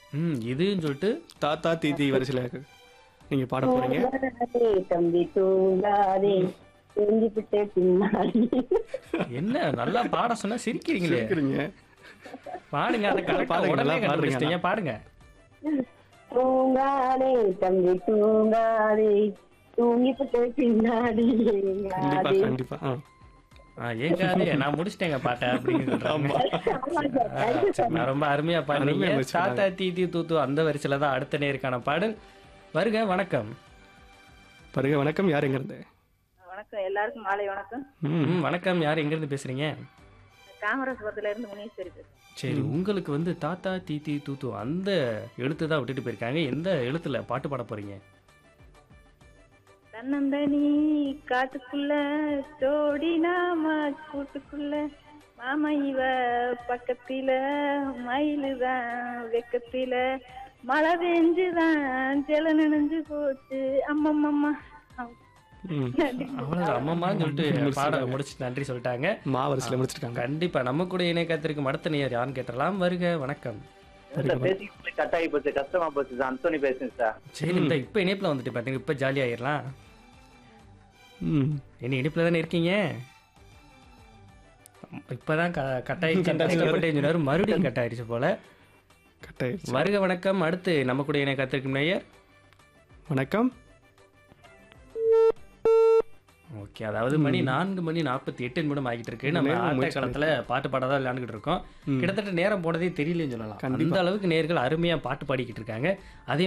ம் இதுன்னு சொல்லிட்டு தாத்தா தீதி வரிசையில் நீங்க பாட போறீங்க தூங்காதே, தம்பி தூங்காதே தூங்கி விட்டு பின்னாடி என்ன நல்லா பாட சொன்னா சிரிக்கிறீங்களே இருக்கிறீங்க பாடுங்க அதை கரெக்டா பாடுங்க, உடனே நல்லா கண்டுபிடிச்சிட்டீங்க பாடுங்க தூங்காதே தம்பி தூங்காதே தூங்கி விட்டு பின்னாடி கண்டிப்பா ஏங்காதே. கண்டிப்பா ஆ. ஆ, ஏங்காதே நான் முடிச்சிட்டேங்க பாட்டை அப்படின்னு சொல்றாங்க ஆமா சார், ஆ, தேங்க்யூ சரி, நான் ரொம்ப அருமையா பாடுறீங்க அருமையா இருந்துச்சு, தாத்தா தீதி தூத்து அந்த வரிசையில தான் அடுத்த நேருக்கான பாடல் வருக வணக்கம் பாருங்க வணக்கம் யார் எங்க இருந்து வணக்கம் எல்லாருக்கும் மாலை வணக்கம் ம் ம், வணக்கம் யார் எங்க இருந்து பேசுறீங்க காமராஜபுரத்துல இருந்து முனீஸ்வரி பேசுறேன் சரி உங்களுக்கு வந்து தாத்தா தீதி தூத்து அந்த எழுத்து தான் விட்டுட்டு போயிருக்காங்க எந்த எழுத்துல பாட்டு பாட போறீங்க தன்னந்தனி காட்டுக்குள்ள ஜோடி நாம கூட்டுக்குள்ள மாமா இவ பக்கத்தில மயிலுதான் வெக்கத்தில மழை பெஞ்சுதான் ஜல நனைஞ்சு போச்சு அம்மம்மம்மா ம் அவ்வளவு அம்மம்மான்னு சொல்லிட்டு பாட முடிச்சு நன்றி சொல்லிட்டாங்க மா வரிசையில் முடிச்சிருக்காங்க கண்டிப்பா நம்ம கூட இணை காத்திருக்கும் அடுத்த நேயர் யாருன்னு கேட்டலாம் வருக வணக்கம் சார் பேசிக் கட் ஆகி போச்சு கஷ்டமா போச்சு சார் அந்தோனி பேசுங்க சார் சரி இந்த இப்ப இணைப்புல வந்துட்டு பாத்தீங்க இப்ப ஜாலி ஆயிடலாம் ம் என்ன இணைப்புல தானே இருக்கீங்க இப்பதான் க- கட்டாயிடுச்சு கஷ்டப்பட்டு சொன்னாரு மறுபடியும் கட் ஆயிடுச்சு போல கட்டாயிருச்சு வருக வணக்கம் அடுத்து நம்ம கூட இணை காத்திருக்கும் நேயர் வணக்கம் ஓகே அதாவது மணி நான்கு மணி நாற்பத்தி எட்டு நிமிடம் ஆகிட்டு இருக்கு நம்ம நேரம் ஆட்ட முயற்சி காலத்துல பாட்டு பாட தான் விளையாண்டுகிட்டு இருக்கோம் ம். கிட்டத்தட்ட நேரம் போனதே தெரியலன்னு சொல்லலாம் கண்டிப்பா. அந்த அளவுக்கு நேர்கள் அருமையா பாட்டு பாடிக்கிட்டு இருக்காங்க அதே